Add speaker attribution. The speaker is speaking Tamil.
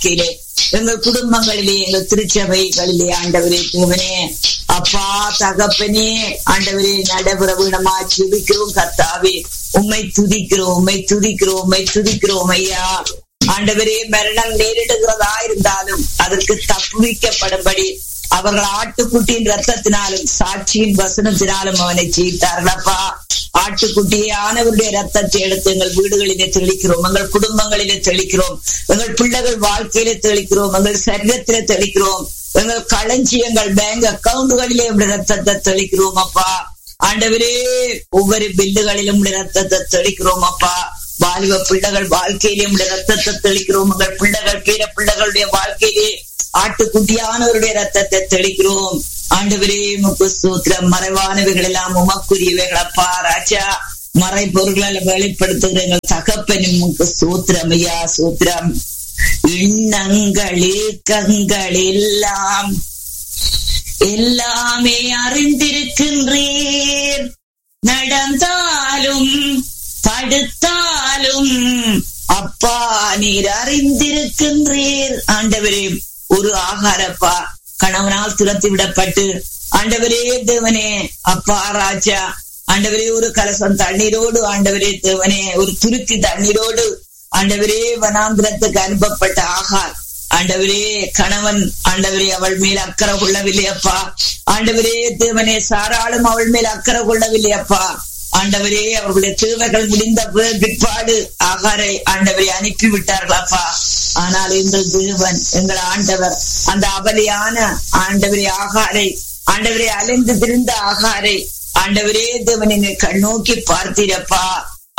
Speaker 1: வாழ்க்கையிலே எங்கள் குடும்பங்களிலே எங்கள் திருச்சபைகளிலே ஆண்டவரே தேவனே அப்பா தகப்பனே ஆண்டவரே நடைபெற வீணமா ஜெபிக்கிறோம் கத்தாவே உம்மை துதிக்கிறோம் உம்மை துதிக்கிறோம் உம்மை துதிக்கிறோம் ஐயா ஆண்டவரே மரணம் நேரிடுகிறதா இருந்தாலும் அதற்கு தப்புவிக்கப்படும்படி அவர்கள் ஆட்டுக்குட்டியின் ரத்தத்தினாலும் சாட்சியின் வசனத்தினாலும் அவனை ஜெயித்தார்களப்பா ஆட்டுக்குட்டியானவருடைய ரத்தத்தை எடுத்து எங்கள் வீடுகளிலே தெளிக்கிறோம் எங்கள் குடும்பங்களிலே தெளிக்கிறோம் எங்கள் பிள்ளைகள் வாழ்க்கையிலே தெளிக்கிறோம் எங்கள் சரீரத்திலே தெளிக்கிறோம் எங்கள் களஞ்சியங்கள் பேங்க் அக்கவுண்டுகளிலே உடைய ரத்தத்தை தெளிக்கிறோம் அப்பா ஆண்டவரே ஒவ்வொரு பில்லுகளிலும் உடைய ரத்தத்தை தெளிக்கிறோம் அப்பா வாலிப பிள்ளைகள் வாழ்க்கையிலே உடைய ரத்தத்தை தெளிக்கிறோம் எங்கள் பிள்ளைகள் பேர பிள்ளைகளுடைய வாழ்க்கையிலே ஆட்டுக்குட்டியானவருடைய ரத்தத்தை தெளிக்கிறோம் ஆண்டவரே முக்கு சூத்திரம் மறைவானவைகள் எல்லாம் உமக்குரியவைகள் அப்பா ராஜா மறை பொருள்களை வெளிப்படுத்துகிற எங்கள் தகப்பனும் உமக்கு சூத்திரம் ஐயா சூத்திரம் எண்ணங்களில் கங்கள் எல்லாம் எல்லாமே அறிந்திருக்கின்றீர் நடந்தாலும் தடுத்தாலும் அப்பா நீர் அறிந்திருக்கின்றீர் ஆண்டவரே ஒரு ஆகாரப்பா கணவனால் துரத்தி விடப்பட்டு ஆண்டவரே தேவனே அப்பா ராஜா ஆண்டவரே ஒரு கலசம் தண்ணீரோடு ஆண்டவரே தேவனே ஒரு துருக்கி தண்ணீரோடு ஆண்டவரே வனாந்திரத்துக்கு அனுப்பப்பட்ட ஆகார் ஆண்டவரே கணவன் ஆண்டவரே அவள் மேல் அக்கறை கொள்ளவில்லை அப்பா ஆண்டவரே தேவனே சாராளும் அவள் மேல் அக்கறை கொள்ளவில்லை அப்பா ஆண்டவரே அவர்களுடைய தேவைகள் முடிந்த பிற்பாடு ஆகாரை ஆண்டவரை அனுப்பி விட்டார்களாப்பா ஆனால் எங்கள் தேவன் எங்கள் ஆண்டவர் அந்த அபலியான ஆண்டவரே ஆகாரை ஆண்டவரே அலைந்து திரிந்த ஆகாரை ஆண்டவரே தேவன் என்னை கண்ணோக்கி பார்த்தீரப்பா